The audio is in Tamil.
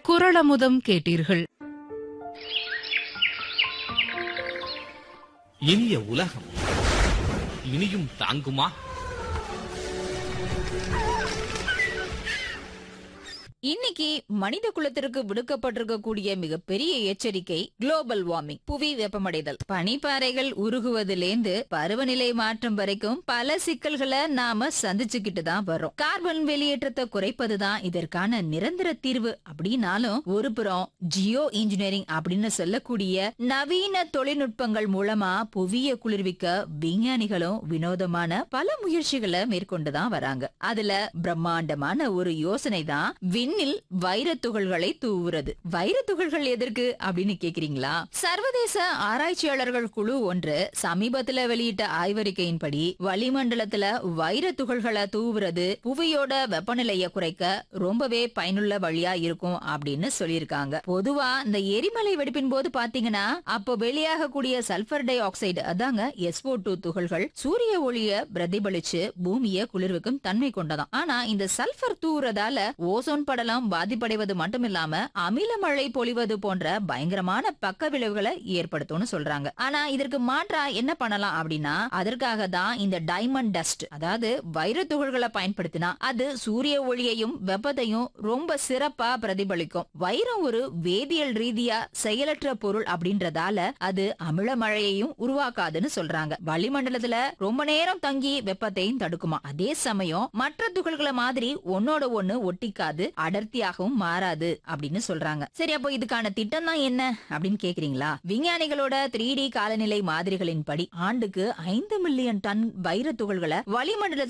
குரளமுதம் கேட்டீர்கள் இனிய உலகம் இனியும் தாங்குமா இன்னைக்கு மனித குலத்திற்கு விடுக்கப்பட்டிருக்கக்கூடிய மிகப்பெரிய எச்சரிக்கை குளோபல் வார்மிங் புவி வெப்பமடைதல் பனிப்பாறைகள் உருகுவதிலேந்து பருவநிலை மாற்றம் வரைக்கும் பல சிக்கல்களை நாம சந்திச்சுக்கிட்டு தான் வரோம் கார்பன் வெளியேற்றத்தை குறைப்பதுதான் இதற்கான நிரந்தர தீர்வு அப்படின்னாலும் ஒரு புறம் ஜியோ இன்ஜினியரிங் அப்படின்னு சொல்லக்கூடிய நவீன தொழில்நுட்பங்கள் மூலமா புவிய குளிர்விக்க விஞ்ஞானிகளும் வினோதமான பல முயற்சிகளை மேற்கொண்டுதான் வராங்க அதுல பிரம்மாண்டமான ஒரு யோசனை தான் விண்ணில் வைரத் துகள்களை தூவுறது வைரத் துகள்கள் எதற்கு அப்படின்னு கேக்குறீங்களா சர்வதேச ஆராய்ச்சியாளர்கள் குழு ஒன்று சமீபத்துல வெளியிட்ட ஆய்வறிக்கையின்படி வளிமண்டலத்துல வைரத் துகள்களை தூவுறது புவியோட வெப்பநிலையை குறைக்க ரொம்பவே பயனுள்ள வழியா இருக்கும் அப்படின்னு சொல்லியிருக்காங்க பொதுவா இந்த எரிமலை வெடிப்பின் போது பாத்தீங்கன்னா அப்போ வெளியாகக்கூடிய சல்பர் டை ஆக்சைடு அதாங்க எஸ்ஓ டூ துகள்கள் சூரிய ஒளிய பிரதிபலிச்சு பூமியை குளிர்விக்கும் தன்மை கொண்டதாம் ஆனா இந்த சல்பர் தூவுறதால ஓசோன் படலம் பாதிப்படைவது மட்டுமில்லாம அமில மழை பொழிவது போன்ற பயங்கரமான பக்க விளைவுகளை ஏற்படுத்தும்னு சொல்றாங்க ஆனா இதற்கு மாற்றா என்ன பண்ணலாம் அப்படின்னா அதற்காக தான் இந்த டைமண்ட் டஸ்ட் அதாவது வைர துகள்களை பயன்படுத்தினா அது சூரிய ஒளியையும் வெப்பத்தையும் ரொம்ப சிறப்பா பிரதிபலிக்கும் வைரம் ஒரு வேதியியல் ரீதியா செயலற்ற பொருள் அப்படின்றதால அது அமில மழையையும் உருவாக்காதுன்னு சொல்றாங்க வளிமண்டலத்துல ரொம்ப நேரம் தங்கி வெப்பத்தையும் தடுக்குமா அதே சமயம் மற்ற துகள்களை மாதிரி ஒன்னோட ஒண்ணு ஒட்டிக்காது அடர்த்தியாகவும் மாறாது அப்படின்னு சொல்றாங்க சரி அப்போ இதுக்கான திட்டம் தான் என்ன அப்படின்னு கேக்குறீங்களா விஞ்ஞானிகளோட த்ரீ டி காலநிலை மாதிரிகளின் படி ஆண்டுக்கு ஐந்து மில்லியன் டன் வைர துகள்களை வளிமண்டலத்தில்